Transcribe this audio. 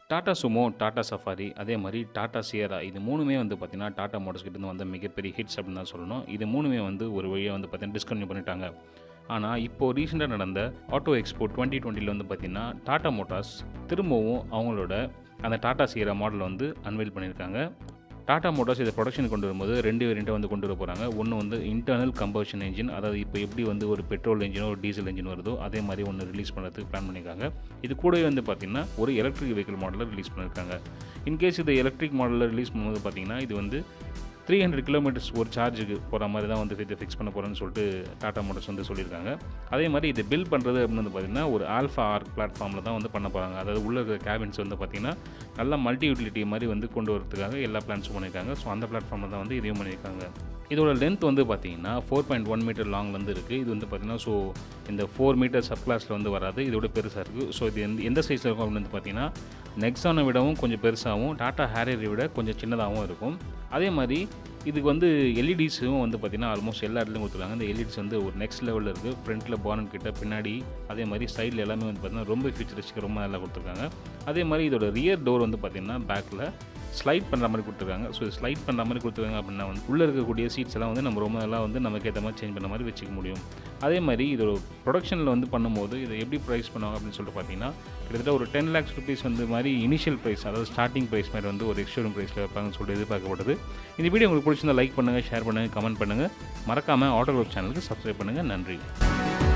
Tata Sumo Tata safari அதே மாதிரி Tata Sierra இது மூணுமே வந்து பார்த்திங்கன்னா டாடா மோட்டர்ஸ் கிட்டேருந்து வந்த மிகப்பெரிய ஹிட்ஸ் அப்படின்னு தான் சொல்லணும் இது மூணுமே வந்து ஒரு வழியாக வந்து பார்த்திங்கன்னா டிஸ்கன்யூ பண்ணிட்டாங்க ஆனால் இப்போது ரீசெண்டாக நடந்த ஆட்டோ எக்ஸ்போ டுவெண்ட்டி டுவெண்ட்டியில் வந்து பார்த்திங்கன்னா டாடா மோட்டார்ஸ் திரும்பவும் அவங்களோட அந்த டாடா சியரா மாடலை வந்து அன்வைல் பண்ணியிருக்காங்க டாடா மோட்டார்ஸ் இதை ப்ரொடக்ஷன் கொண்டு வரும்போது ரெண்டு வேரியண்ட்டை வந்து கொண்டு வர போகிறாங்க ஒன்று வந்து இன்டர்னல் கம்பஷன் என்ஜின் அதாவது இப்போ எப்படி வந்து ஒரு பெட்ரோல் என்ஜினோ ஒரு டீசல் என்ஜின் வருதோ அதே மாதிரி ஒன்று ரிலீஸ் பண்ணுறதுக்கு பிளான் பண்ணியிருக்காங்க இது கூடவே வந்து பார்த்திங்கன்னா ஒரு எலக்ட்ரிக் வெஹிக்கிள் மாடலில் ரிலீஸ் பண்ணியிருக்காங்க இன்கேஸ் இது எலக்ட்ரிக் மாடலில் ரிலீஸ் பண்ணும்போது பார்த்திங்கன்னா இது வந்து த்ரீ ஹண்ட்ரட் கிலோமீட்டர்ஸ் ஒரு சார்ஜுக்கு போகிற மாதிரி தான் வந்து இதை ஃபிக்ஸ் பண்ண போகிறேன்னு சொல்லிட்டு டாடா மோட்டர்ஸ் வந்து சொல்லியிருக்காங்க அதே மாதிரி இதை பில் பண்ணுறது அப்படின்னு வந்து பார்த்திங்கன்னா ஒரு ஆல்ஃபா ஆர் பிளாட்ஃபார்மில் தான் வந்து பண்ண போகிறாங்க அதாவது உள்ள இருக்கிற கேபின்ஸ் வந்து பார்த்திங்கன்னா நல்லா மல்டி யூட்டிலிட்டி மாதிரி வந்து கொண்டு வரதுக்காக எல்லா பிளான்ஸும் பண்ணியிருக்காங்க ஸோ அந்த பிளாட்ஃபார்மில் தான் வந்து இதையும் பண்ணியிருக்காங்க இதோட லென்த் வந்து பார்த்தீங்கன்னா ஃபோர் பாயிண்ட் ஒன் மீட்டர் லாங்லேருந்து இருக்குது இது வந்து பார்த்திங்கன்னா ஸோ இந்த ஃபோர் மீட்டர் சப் கிளாஸில் வந்து வராது இதோட பெருசாக இருக்குது ஸோ இது எந்த எந்த சைஸில் இருக்கும் அப்படின்னு வந்து பார்த்தீங்கன்னா நெக்ஸானை விடவும் கொஞ்சம் பெருசாகவும் டாட்டா ஹேரியரை விட கொஞ்சம் சின்னதாகவும் இருக்கும் அதே மாதிரி இதுக்கு வந்து எல்இடிஸும் வந்து பார்த்திங்கன்னா ஆல்மோஸ்ட் எல்லா இடத்துலையும் கொடுத்துருக்காங்க இந்த எல்இடிஸ் வந்து ஒரு நெக்ஸ்ட் லெவலில் இருக்குது ஃப்ரண்ட்டில் பானட் கிட்ட பின்னாடி அதே மாதிரி சைடில் எல்லாமே வந்து பார்த்திங்கன்னா ரொம்ப ஃபியூச்சரிஸ்டிக் ரொம்ப நல்லா கொடுத்துருக்காங்க அதே மாதிரி இதோட ரியர் டோர் வந்து பார்த்திங்கன்னா பேக்கில் ஸ்லைட் பண்ணுற மாதிரி கொடுத்துருக்காங்க ஸோ ஸ்லைட் பண்ணுற மாதிரி கொடுத்துருக்காங்க அப்படின்னா வந்து உள்ளே இருக்கக்கூடிய சீட்ஸ் எல்லாம் வந்து நம்ம ரொம்ப நல்லா வந்து நமக்கு ஏற்ற மாதிரி சேஞ்ச் பண்ண மாதிரி வச்சுக்க முடியும் அதே மாதிரி இதோட ப்ரொடக்ஷனில் வந்து பண்ணும்போது இதை எப்படி ப்ரைஸ் பண்ணுவாங்க அப்படின்னு சொல்லிட்டு பார்த்தீங்கன்னா கிட்டத்தட்ட ஒரு டென் லேக்ஸ் ருபீஸ் வந்து மாதிரி இனிஷியல் ப்ரைஸ் அதாவது ஸ்டார்டிங் ப்ரைஸ் மாதிரி வந்து ஒரு எக்ஸ்டோரூம் ப்ரைஸில் வைப்பாங்கன்னு சொல்லிட்டு எதிர்பார்க்கப்படுது இந்த வீடியோ உங்களுக்கு பிடிச்சிருந்தா லைக் பண்ணுங்கள் ஷேர் பண்ணுங்கள் கமெண்ட் பண்ணுங்கள் மறக்காமல் ஆட்டோ சேனலுக்கு சப்ஸ்கிரைப் பண்ணுங்கள் நன்றி